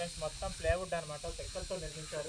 friends మొత్తం plywood అనమాట చెక్కలతో నిర్మించారు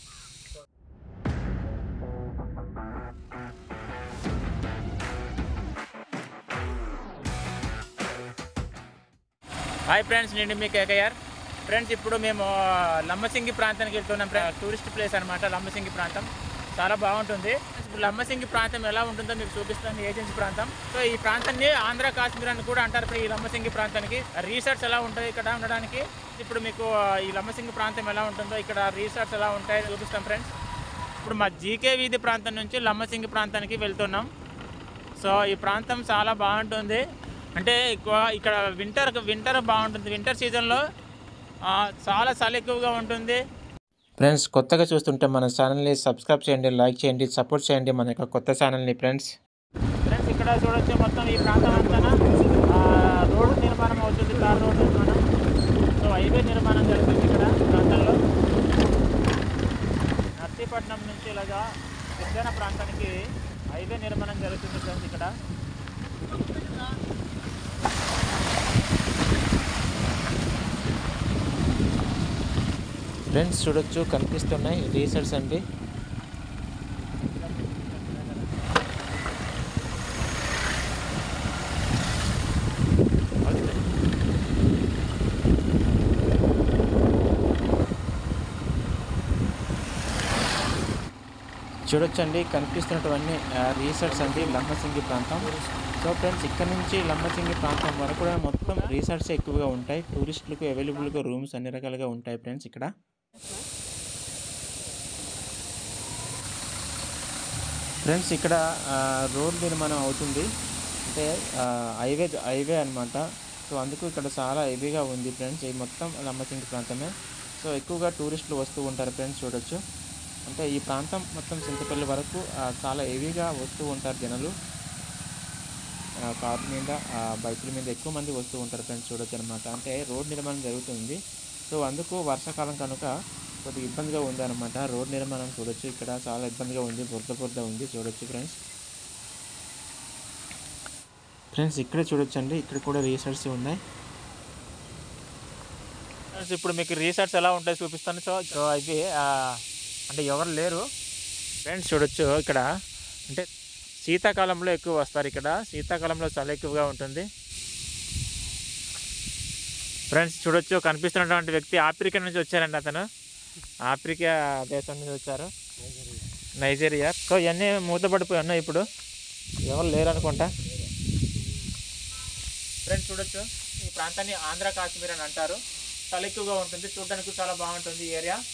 హాయ్ ఫ్రెండ్స్ నేను మీ కేకేఆర్ ఫ్రెండ్స్ ఇప్పుడు మేము లంబసింగి ప్రాంతానికి వెళ్తున్నాం ఫ్రెండ్స్ టూరిస్ట్ ప్లేస్ అనమాట లంబసింగి ప్రాంతం చాలా బాగుంటుంది ఇప్పుడు లంబసింగి ప్రాంతం ఎలా ఉంటుందో మీకు చూపిస్తాను ఏజెన్సీ ప్రాంతం సో ఈ ప్రాంతాన్ని ఆంధ్ర కాశ్మీర్ అని కూడా అంటారు ఇప్పుడు ఈ లంబసింగి ప్రాంతానికి రీసార్ట్స్ ఎలా ఉంటాయి ఇక్కడ ఉండడానికి ఇప్పుడు మీకు ఈ లంబసింగి ప్రాంతం ఎలా ఉంటుందో ఇక్కడ రీసార్ట్స్ ఎలా ఉంటాయో చూపిస్తాం ఫ్రెండ్స్ ఇప్పుడు మా జీకే వీధి ప్రాంతం నుంచి లంబసింగి ప్రాంతానికి వెళ్తున్నాం సో ఈ ప్రాంతం చాలా బాగుంటుంది అంటే ఎక్కువ ఇక్కడ వింటర్ వింటర్ బాగుంటుంది వింటర్ సీజన్లో ఆ, చాలా చలి ఎక్కువగా ఉంటుంది ఫ్రెండ్స్ కొత్తగా చూస్తుంటే మన ఛానల్ని సబ్స్క్రైబ్ చేయండి లైక్ చేయండి సపోర్ట్ చేయండి మన యొక్క కొత్త ఛానల్ని ఫ్రెండ్స్ ఫ్రెండ్స్ ఇక్కడ చూడొచ్చు మొత్తం ఈ ప్రాంతం అంతా రోడ్డు నిర్మాణం అవుతుంది కార్ రోడ్ నిర్మాణం సో హైవే నిర్మాణం జరుగుతుంది ఇక్కడ ఈ ప్రాంతంలో నర్సీపట్నం నుంచి ఇలాగా ఉద్యాన ప్రాంతానికి హైవే నిర్మాణం జరుగుతుంది ఫ్రెండ్స్ ఇక్కడ ఫ్రెండ్స్ చూడొచ్చు కనిపిస్తున్నాయి రీసెర్ట్స్ అండి చూడొచ్చండి కనిపిస్తున్నటువన్నీ రీసెర్ట్స్ అండి లంబసింగి ప్రాంతం సో ఫ్రెండ్స్ ఇక్కడ నుంచి లంబసింగి ప్రాంతం వరకు కూడా మొత్తం రీసెర్ట్స్ ఎక్కువగా ఉంటాయి టూరిస్టులకు అవైలబుల్గా రూమ్స్ అన్ని రకాలుగా ఉంటాయి ఫ్రెండ్స్ ఇక్కడ ఫ్రెండ్స్ ఇక్కడ ఆ, రోడ్ నిర్మాణం అవుతుంది అంటే ఆ, హైవే హైవే అనమాట సో అందుకు ఇక్కడ చాలా హెవీగా ఉంది ఫ్రెండ్స్ ఇది మొత్తం లంబసింగి ప్రాంతమే సో ఎక్కువగా టూరిస్టులు వస్తూ ఉంటారు ఫ్రెండ్స్ చూడొచ్చు అంటే ఈ ప్రాంతం మొత్తం చింతపల్లి వరకు ఆ, చాలా హెవీగా వస్తూ ఉంటారు జనాలు ఆ, కార్ మీద ఆ, బైకుల మీద ఎక్కువ మంది వస్తూ ఉంటారు ఫ్రెండ్స్ చూడొచ్చు అనమాట అంటే రోడ్ నిర్మాణం జరుగుతుంది సో అందుకు వర్షాకాలం కనుక కొద్దిగా ఇబ్బందిగా ఉంది అనమాట రోడ్ నిర్మాణం చూడొచ్చు ఇక్కడ చాలా ఇబ్బందిగా ఉంది బురద బురద ఉంది చూడొచ్చు ఫ్రెండ్స్ ఫ్రెండ్స్ ఇక్కడ చూడొచ్చండి ఇక్కడ కూడా రీసెర్ట్స్ ఉన్నాయి ఫ్రెండ్స్ ఇప్పుడు మీకు రీసార్ట్స్ ఎలా ఉంటాయి చూపిస్తాను సో సో ఇవి ఆ, అంటే ఎవరు లేరు ఫ్రెండ్స్ చూడొచ్చు ఇక్కడ అంటే శీతాకాలంలో ఎక్కువ వస్తారు ఇక్కడ శీతాకాలంలో చాలా ఎక్కువగా ఉంటుంది ఫ్రెండ్స్ చూడొచ్చు కనిపిస్తున్నటువంటి వ్యక్తి ఆఫ్రికా నుంచి వచ్చారండి అతను ఆఫ్రికా దేశం నుంచి వచ్చారు నైజీరియా సో ఇవన్నీ మూతపడిపోయి ఉన్నాయి ఇప్పుడు ఎవరు లేరు అనుకుంటా ఫ్రెండ్స్ చూడొచ్చు ఈ ప్రాంతాన్ని ఆంధ్ర కాశ్మీర్ అని అంటారు చాలా ఎక్కువగా ఉంటుంది చూడడానికి చాలా బాగుంటుంది ఈ ఏరియా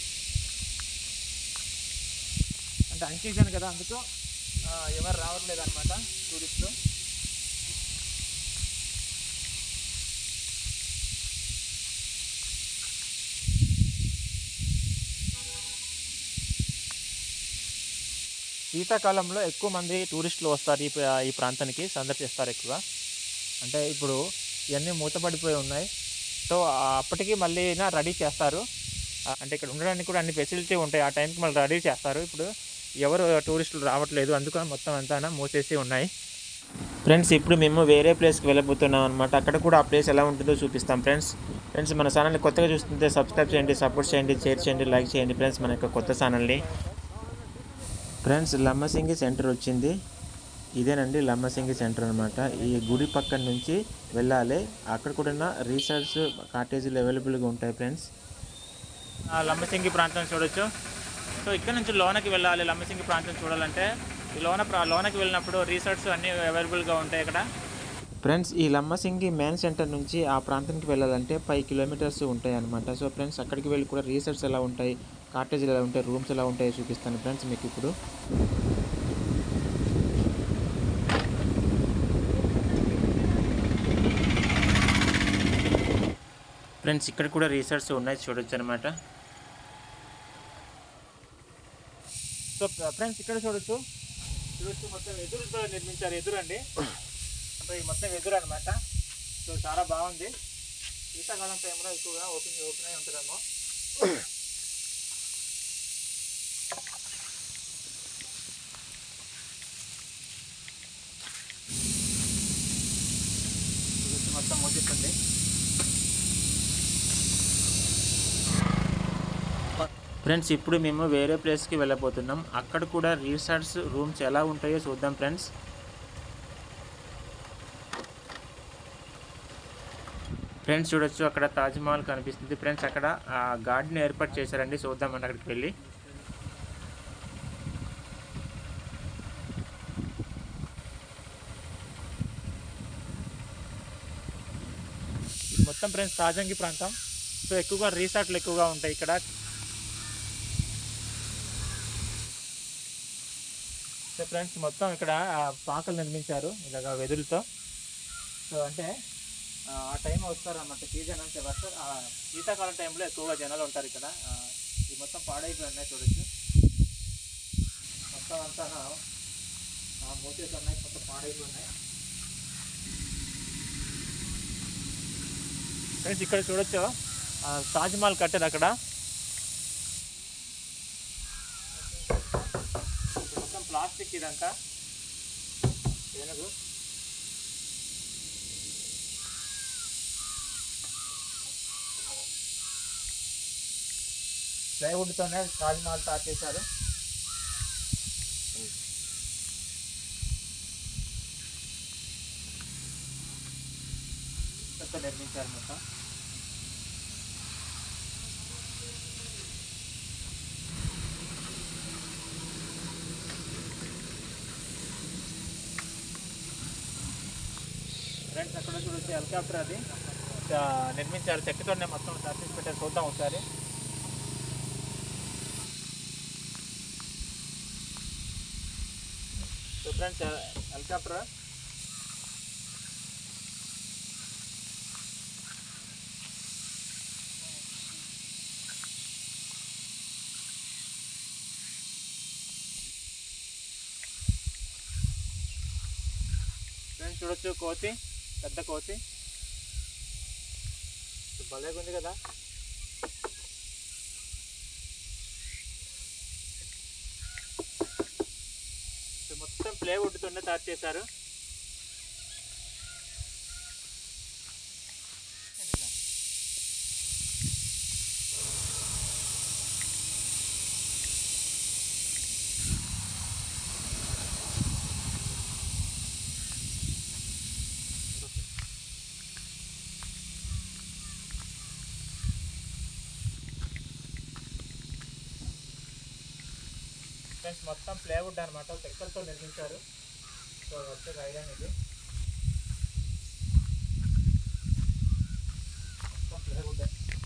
అంటే అన్సీజన్ కదా అందుకు ఆ, ఎవరు రావట్లేదు అనమాట టూరిస్టులు శీతాకాలంలో ఎక్కువ మంది టూరిస్టులు వస్తారు ఈ ప్రా- ఈ ప్రాంతానికి సందర్శిస్తారు ఎక్కువ అంటే ఇప్పుడు ఇవన్నీ మూతపడిపోయి ఉన్నాయి సో ఆ అప్పటికి మళ్ళీ రెడీ చేస్తారు ఆ, అంటే ఇక్కడ ఉండడానికి కూడా అన్ని ఫెసిలిటీ ఉంటాయి ఆ టైంకి మళ్ళీ రెడీ చేస్తారు ఇప్పుడు ఎవరు టూరిస్టులు రావట్లేదు అందుకని మొత్తం అంతా మూసేసి ఉన్నాయి ఫ్రెండ్స్ ఇప్పుడు మేము వేరే ప్లేస్కి వెళ్ళబోతున్నాం అనమాట అక్కడ కూడా ఆ ప్లేస్ ఎలా ఉంటుందో చూపిస్తాం ఫ్రెండ్స్ ఫ్రెండ్స్ మన ఛానల్ని కొత్తగా చూస్తుంటే సబ్స్క్రైబ్ చేయండి సపోర్ట్ చేయండి షేర్ చేయండి లైక్ చేయండి ఫ్రెండ్స్ మన యొక్క కొత్త ఛానల్ని ఫ్రెండ్స్ లమ్మసింగి సెంటర్ వచ్చింది ఇదేనండి లమ్మసింగి సెంటర్ అనమాట ఈ గుడి పక్కన నుంచి వెళ్ళాలి అక్కడ కూడా రీసార్ట్స్ కాటేజీలు అవైలబుల్గా ఉంటాయి ఫ్రెండ్స్ ఆ, లంబసింగి ప్రాంతం చూడొచ్చు సో ఇక్కడ నుంచి లోనకి వెళ్ళాలి లంబసింగి ప్రాంతం చూడాలంటే ఈ లోన ప్రా- లోనకి వెళ్ళినప్పుడు రీసార్ట్స్ అన్నీ అవైలబుల్గా ఉంటాయి ఇక్కడ ఫ్రెండ్స్ ఈ లమ్మసింగి మెయిన్ సెంటర్ నుంచి ఆ ప్రాంతానికి వెళ్ళాలంటే ఫైవ్ కిలోమీటర్స్ ఉంటాయి అనమాట సో ఫ్రెండ్స్ అక్కడికి వెళ్ళి కూడా రీసెర్చ్ ఎలా ఉంటాయి కాటేజీలు ఎలా ఉంటాయి రూమ్స్ ఎలా ఉంటాయో చూపిస్తాను ఫ్రెండ్స్ మీకు ఇప్పుడు ఫ్రెండ్స్ ఇక్కడ కూడా రీసెర్చ్ ఉన్నాయి చూడొచ్చు అనమాట సో ఫ్రెండ్స్ ఇక్కడ చూడొచ్చు చూడొచ్చు మొత్తం ఎదురుతో నిర్మించారు ఎదురు అండి సో ఈ మొత్తం ఎదురు అనమాట సో చాలా బాగుంది శీతాకాలం టైంలో ఎక్కువగా ఓపెన్ ఓపెన్ అయి ఉంటుందేమో చూడొచ్చు మొత్తం మూసిస్తుంది ఫ్రెండ్స్ ఇప్పుడు మేము వేరే ప్లేస్కి వెళ్ళబోతున్నాం అక్కడ కూడా రిసార్ట్స్ రూమ్స్ ఎలా ఉంటాయో చూద్దాం ఫ్రెండ్స్ ఫ్రెండ్స్ చూడొచ్చు అక్కడ తాజ్మహల్ కనిపిస్తుంది ఫ్రెండ్స్ అక్కడ ఆ గార్డెన్ ఏర్పాటు చేశారండి చూద్దామండి అక్కడికి వెళ్ళి ఇది మొత్తం ఫ్రెండ్స్ తాజంగి ప్రాంతం సో ఎక్కువగా రిసార్ట్లు ఎక్కువగా ఉంటాయి ఇక్కడ సో ఫ్రెండ్స్ మొత్తం ఇక్కడ ఆ, పాకలు నిర్మించారు ఇలాగ వెదురుతో సో అంటే ఆ ఆ టైం వస్తారు అన్నమాట సీజన్ అంటే వర్ష ఆ, శీతాకాలం టైంలో ఎక్కువగా జనాలు ఉంటారు ఇక్కడ ఆ, ఇది మొత్తం పాడైపోయి ఉన్నాయి చూడొచ్చు మొత్తం అంతా మూసేసి ఉన్నాయి మొత్తం పాడైపోయి ఉన్నాయి ఫ్రెండ్స్ ఇక్కడ చూడొచ్చు ఆ, తాజ్మహల్ కట్టారు అక్కడ ఇది మొత్తం ప్లాస్టిక్ ఇదంతా ఏనుగు ప్లైవుడ్తోనే తాజ్మహల్ తయారు చేశారు మొత్తం నిర్మించారు మొత్తం ఫ్రెండ్స్ అక్కడ చూడొచ్చు హెలికాప్టర్ అది ఆ, నిర్మించారు చెక్కతోనే మొత్తం సర్వీస్ పెట్టారు చూద్దాం ఒకసారి సో ఫ్రెండ్స్ హెలికాప్టర్ ఫ్రెండ్స్ చూడొచ్చు కోతి పెద్ద కోతి భలేగా ఉంది కదా సో మొత్తం ప్లేవుడ్తోనే తయారు చేశారు ఫ్రెండ్స్ మొత్తం ప్లేవుడ్ అనమాట చెక్కలతో నిర్మించారు సో వచ్చే ఐరన్ ఇది మొత్తం ప్లేవుడ్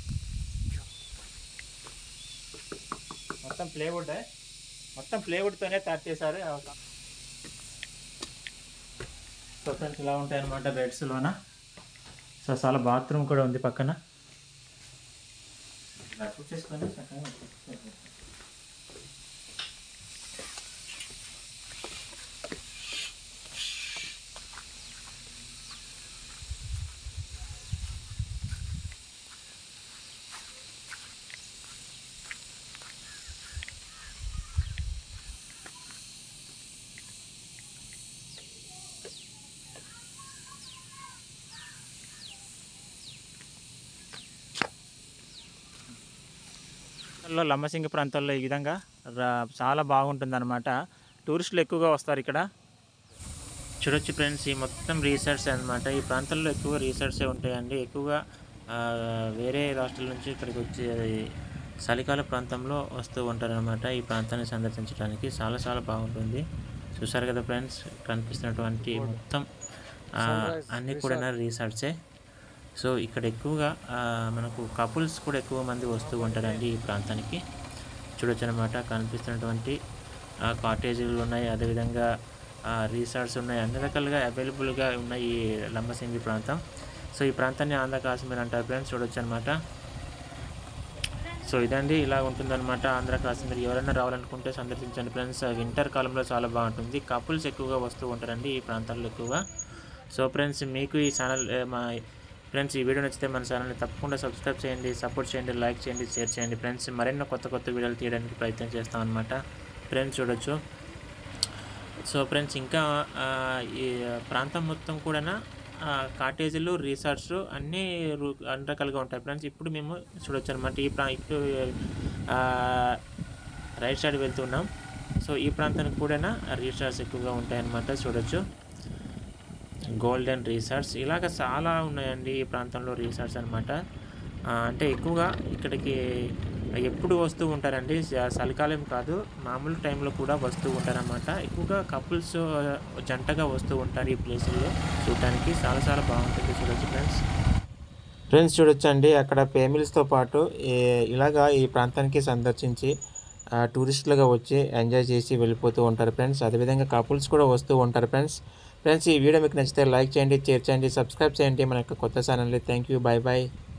మొత్తం ప్లేవుడ్ మొత్తం ప్లేవుడ్తోనే తయారు చేశారు సో ఫ్రెండ్స్ ఇలా ఉంటాయి అనమాట బెడ్స్లోన సో చాలా బాత్రూమ్ కూడా ఉంది పక్కన ఇలా చేసుకొని చక్కగా లో లంబసింగి ప్రాంతాల్లో ఈ విధంగా రా- చాలా బాగుంటుంది అనమాట టూరిస్టులు ఎక్కువగా వస్తారు ఇక్కడ చూడొచ్చు ఫ్రెండ్స్ ఈ మొత్తం రీసార్ట్స్ అన్నమాట ఈ ప్రాంతంలో ఎక్కువ రీసార్ట్సే ఉంటాయండి ఎక్కువగా ఆ, వేరే రాష్ట్రాల నుంచి ఇక్కడికి వచ్చి చలికాల ప్రాంతంలో వస్తూ ఉంటారనమాట ఈ ప్రాంతాన్ని సందర్శించడానికి చాలా చాలా బాగుంటుంది చూసారు కదా ఫ్రెండ్స్ కనిపిస్తున్నటువంటి మొత్తం ఆ, అన్నీ కూడా రీసార్ట్సే సో ఇక్కడ ఎక్కువగా ఆ, మనకు కపుల్స్ కూడా ఎక్కువ మంది వస్తూ ఉంటారండి ఈ ప్రాంతానికి చూడొచ్చు అనమాట కనిపిస్తున్నటువంటి ఆ, కాటేజీలు ఉన్నాయి అదేవిధంగా ఆ, రిసార్ట్స్ ఉన్నాయి అన్ని రకాలుగా అవైలబుల్గా ఉన్నాయి ఈ లంబసింగి ప్రాంతం సో ఈ ప్రాంతాన్ని ఆంధ్ర కాశ్మీర్ అంటారు ఫ్రెండ్స్ చూడొచ్చు అనమాట సో ఇదండి ఇలా ఉంటుందన్నమాట ఆంధ్ర కాశ్మీర్ ఎవరైనా రావాలనుకుంటే సందర్శించండి ఫ్రెండ్స్ వింటర్ కాలంలో చాలా బాగుంటుంది కపుల్స్ ఎక్కువగా వస్తూ ఉంటారండి ఈ ప్రాంతాల్లో ఎక్కువగా సో ఫ్రెండ్స్ మీకు ఈ ఛానల్ ఏ, మా ఫ్రెండ్స్ ఈ వీడియో నచ్చితే మన ఛానల్ని తప్పకుండా సబ్స్క్రైబ్ చేయండి సపోర్ట్ చేయండి లైక్ చేయండి షేర్ చేయండి ఫ్రెండ్స్ మరెన్నో కొత్త కొత్త వీడియోలు తీయడానికి ప్రయత్నం చేస్తాం అనమాట ఫ్రెండ్స్ చూడొచ్చు సో ఫ్రెండ్స్ ఇంకా ఆ, ఈ ప్రాంతం మొత్తం కూడా కాటేజీలు రిసార్ట్స్ అన్నీ రు- అన్ని రకాలుగా ఉంటాయి ఫ్రెండ్స్ ఇప్పుడు మేము చూడొచ్చు అనమాట ఈ ప్రా ఇప్పుడు రైట్ సైడ్ వెళ్తున్నాం సో ఈ ప్రాంతానికి కూడా రీసార్ట్స్ ఎక్కువగా ఉంటాయన్నమాట చూడొచ్చు గోల్డెన్ రీసార్ట్స్ ఇలాగ చాలా ఉన్నాయండి ఈ ప్రాంతంలో రీసార్ట్స్ అనమాట అంటే ఎక్కువగా ఇక్కడికి ఎప్పుడు వస్తూ ఉంటారండి స- చలికాలం కాదు మామూలు టైంలో కూడా వస్తూ ఉంటారన్నమాట ఎక్కువగా కపుల్స్ జంటగా వస్తూ ఉంటారు ఈ ప్లేసుల్లో చూడటానికి చాలా చాలా బాగుంటుంది చూడొచ్చు ఫ్రెండ్స్ ఫ్రెండ్స్ చూడొచ్చండి అక్కడ ఫేమిలీస్తో పాటు ఈ- ఇలాగా ఈ ప్రాంతానికి సందర్శించి ఆ, టూరిస్టులుగా వచ్చి ఎంజాయ్ చేసి వెళ్ళిపోతూ ఉంటారు ఫ్రెండ్స్ అదేవిధంగా కపుల్స్ కూడా వస్తూ ఉంటారు ఫ్రెండ్స్ ఫ్రెండ్స్ ఈ వీడియో మీకు నచ్చితే లైక్ చేయండి షేర్ చేయండి సబ్స్క్రైబ్ చేయండి మన యొక్క కొత్త channel thank you bye bye